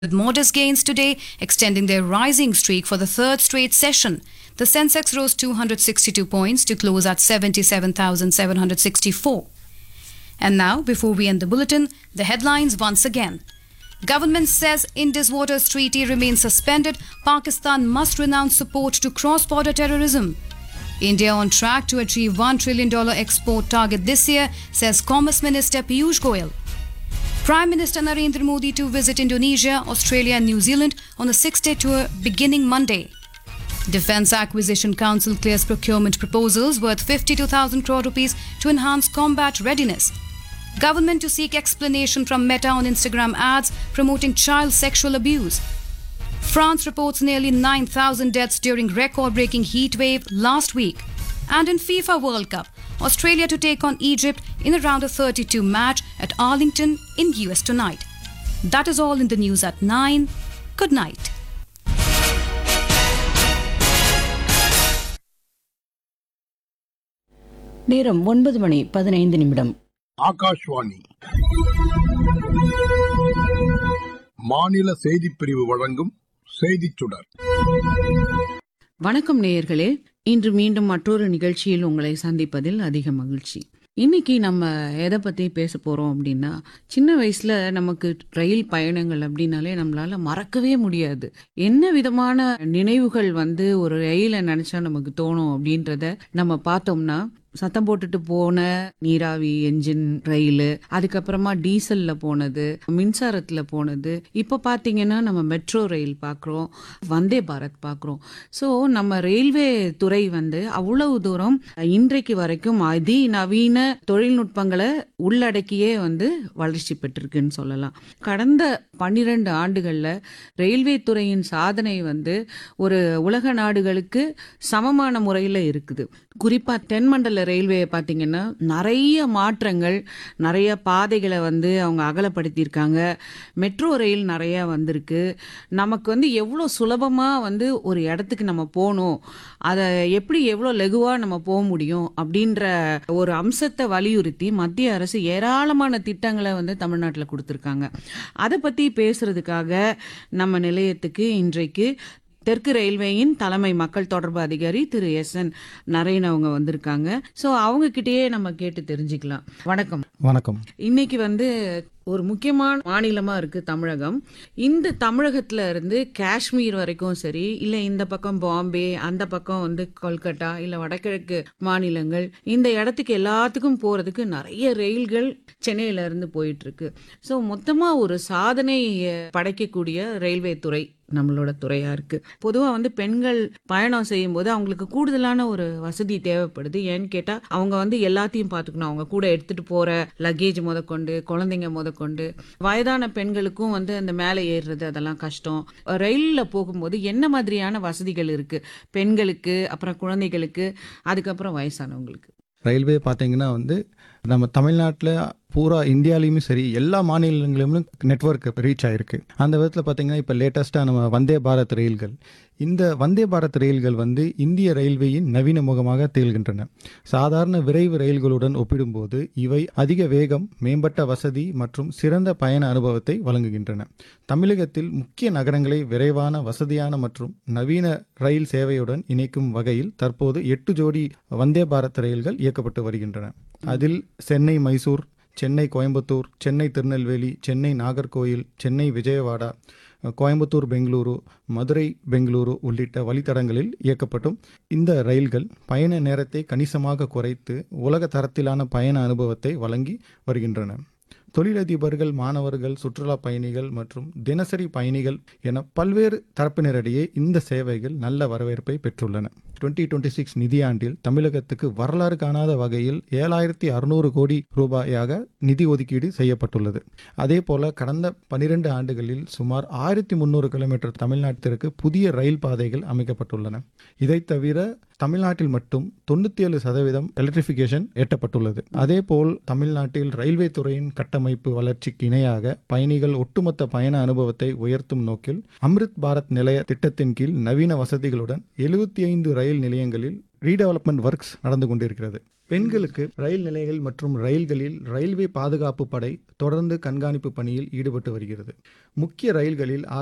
with modest gains today, extending their rising streak for the third straight session. The Sensex rose 262 points to close at 77,764. And now, before we end the bulletin, the headlines once again. Government says Indus Waters Treaty remains suspended. Pakistan must renounce support to cross-border terrorism. India on track to achieve $1 trillion export target this year, says Commerce Minister Piyush Goyal. Prime Minister Narendra Modi to visit Indonesia, Australia, and New Zealand on a six day tour beginning Monday. Defence Acquisition Council clears procurement proposals worth 52,000 crore rupees to enhance combat readiness. Government to seek explanation from Meta on Instagram ads promoting child sexual abuse. France reports nearly 9,000 deaths during record breaking heat wave last week. And in FIFA World Cup, Australia to take on Egypt in a round of 32 match at Arlington in US tonight. That is all in the news at 9. Good night. நேரம் ஒன்பது மணி பதினைந்து நிமிடம் ஆகாஷ்வாணி மாநில செய்திப் பிரிவு வழங்கும் செய்திச் சுடர் வணக்கம் நேயர்களே இன்று மீண்டும் மற்றொரு நிகழ்ச்சியில் உங்களை சந்திப்பதில் அதிக மகிழ்ச்சி இன்னைக்கு நம்ம எதை பத்தி பேச போறோம் அப்படின்னா சின்ன வயசுல நமக்கு ரயில் பயணங்கள் அப்படின்னாலே நம்மளால மறக்கவே முடியாது என்ன விதமான நினைவுகள் வந்து ஒரு ரயிலை நினைச்சா நமக்கு தோணும் அப்படின்றத நம்ம பார்த்தோம்னா சத்தம் போட்டுட்டு போன நீராவி என்ஜின் ரயில் அதுக்கப்புறமா டீசல்ல போனது மின்சாரத்துல போனது இப்போ பார்த்தீங்கன்னா நம்ம மெட்ரோ ரயில் பார்க்குறோம் வந்தே பாரத் பார்க்குறோம் ஸோ நம்ம ரயில்வே துறை வந்து அவ்வளவு தூரம் இன்றைக்கு வரைக்கும் அதிநவீன தொழில்நுட்பங்களை உள்ளடக்கியே வந்து வளர்ச்சி பெற்றிருக்குன்னு சொல்லலாம் கடந்த பன்னிரண்டு ஆண்டுகளில் ரயில்வே துறையின் சாதனை வந்து ஒரு உலக நாடுகளுக்கு சமமான முறையில் இருக்குது குறிப்பாக தென்மண்டல ரயில்வே பார்த்தீங்கன்னா நிறைய மாற்றங்கள் நிறைய பாதைகளை வந்து அவங்க அகலப்படுத்தியிருக்காங்க மெட்ரோ ரயில் நிறைய வந்திருக்கு நமக்கு வந்து எவ்வளோ சுலபமாக வந்து ஒரு இடத்துக்கு நம்ம போகணும் அதை எப்படி எவ்வளோ லெகுவாக நம்ம போக முடியும் அப்படின்ற ஒரு அம்சத்தை வலியுறுத்தி மத்திய அரசு ஏராளமான திட்டங்களை வந்து தமிழ்நாட்டில் கொடுத்துருக்காங்க அதை பற்றி பேசுறதுக்காக நம்ம நிலையத்துக்கு இன்றைக்கு தெற்கு ரயில்வேயின் தலைமை மக்கள் தொடர்பு அதிகாரி திரு எஸ் என் நரேன் அவங்க வந்திருக்காங்க ஸோ அவங்க கிட்டயே நம்ம கேட்டு தெரிஞ்சுக்கலாம் வணக்கம் வணக்கம் இன்னைக்கு வந்து ஒரு முக்கியமான மாநிலமா இருக்கு தமிழகம் இந்த தமிழகத்துல இருந்து காஷ்மீர் வரைக்கும் சரி இல்ல இந்த பக்கம் பாம்பே அந்த பக்கம் வந்து கொல்கட்டா இல்ல வடகிழக்கு மாநிலங்கள் இந்த இடத்துக்கு எல்லாத்துக்கும் போறதுக்கு நிறைய ரயில்கள் சென்னையில இருந்து போயிட்டு இருக்கு ஸோ மொத்தமா ஒரு சாதனை அஹ், படைக்கக்கூடிய ரயில்வே துறை நம்மளோட துறையா இருக்கு பொதுவா வந்து பெண்கள் பயணம் செய்யும் போது அவங்களுக்கு கூடுதலான ஒரு வசதி தேவைப்படுது ஏன்னு கேட்டா அவங்க வந்து எல்லாத்தையும் பார்த்துக்கணும் அவங்க கூட எடுத்துட்டு போற லக்கேஜ் முதற்கொண்டு குழந்தைங்க முதற்கொண்டு வயதான பெண்களுக்கும் வந்து அந்த மேலே ஏறுறது அதெல்லாம் கஷ்டம் ரயில்ல போகும்போது என்ன மாதிரியான வசதிகள் இருக்கு பெண்களுக்கு அப்புறம் குழந்தைகளுக்கு அதுக்கப்புறம் வயசானவங்களுக்கு ரயில்வே பார்த்தீங்கன்னா வந்து நம்ம தமிழ்நாட்டில் பூரா இந்தியாலையுமே சரி எல்லா மாநிலங்களிலும் நெட்வொர்க் ரீச் ஆயிருக்கு அந்த விதத்தில் பார்த்தீங்கன்னா இப்போ லேட்டஸ்ட்டாக நம்ம வந்தே பாரத் ரயில்கள் இந்த வந்தே பாரத் ரயில்கள் வந்து இந்திய ரயில்வேயின் நவீன முகமாக திகழ்கின்றன சாதாரண விரைவு ரயில்களுடன் ஒப்பிடும்போது இவை அதிக வேகம் மேம்பட்ட வசதி மற்றும் சிறந்த பயண அனுபவத்தை வழங்குகின்றன தமிழகத்தில் முக்கிய நகரங்களை விரைவான வசதியான மற்றும் நவீன ரயில் சேவையுடன் இணைக்கும் வகையில் தற்போது எட்டு ஜோடி வந்தே பாரத் ரயில்கள் இயக்கப்பட்டு வருகின்றன அதில் சென்னை மைசூர் சென்னை கோயம்புத்தூர் சென்னை திருநெல்வேலி சென்னை நாகர்கோயில் சென்னை விஜயவாடா கோயம்புத்தூர் பெங்களூரு மதுரை பெங்களூரு உள்ளிட்ட வழித்தடங்களில் இயக்கப்பட்டும் இந்த ரயில்கள் பயண நேரத்தை கணிசமாக குறைத்து உலக தரத்திலான பயண அனுபவத்தை வழங்கி வருகின்றன தொழிலதிபர்கள் மாணவர்கள் சுற்றுலா பயணிகள் மற்றும் தினசரி பயணிகள் என பல்வேறு தரப்பினரிடையே இந்த சேவைகள் நல்ல வரவேற்பை பெற்றுள்ளன டுவெண்ட்டி டுவெண்ட்டி சிக்ஸ் நிதியாண்டில் தமிழகத்துக்கு வரலாறு காணாத வகையில் ஏழாயிரத்தி அறுநூறு கோடி ரூபாயாக நிதி ஒதுக்கீடு செய்யப்பட்டுள்ளது அதே போல கடந்த பனிரெண்டு ஆண்டுகளில் சுமார் ஆயிரத்தி முந்நூறு கிலோமீட்டர் தமிழ்நாட்டிற்கு புதிய ரயில் பாதைகள் அமைக்கப்பட்டுள்ளன இதைத் தவிர தமிழ்நாட்டில் மட்டும் தொண்ணூற்றி ஏழு சதவீதம் எலக்ட்ரிஃபிகேஷன் எட்டப்பட்டுள்ளது அதேபோல் தமிழ்நாட்டில் ரயில்வே துறையின் கட்டமைப்பு வளர்ச்சிக்கு இணையாக பயணிகள் ஒட்டுமொத்த பயண அனுபவத்தை உயர்த்தும் நோக்கில் அம்ரித் பாரத் நிலைய திட்டத்தின் கீழ் நவீன வசதிகளுடன் எழுபத்தி ஐந்து ரயில் நிலையங்களில் ரீடெவலப்மெண்ட் ஒர்க்ஸ் நடந்து கொண்டிருக்கிறது பெண்களுக்கு ரயில் நிலையங்கள் மற்றும் ரயில்களில் ரயில்வே பாதுகாப்பு படை தொடர்ந்து கண்காணிப்பு பணியில் ஈடுபட்டு வருகிறது முக்கிய ரயில்களில்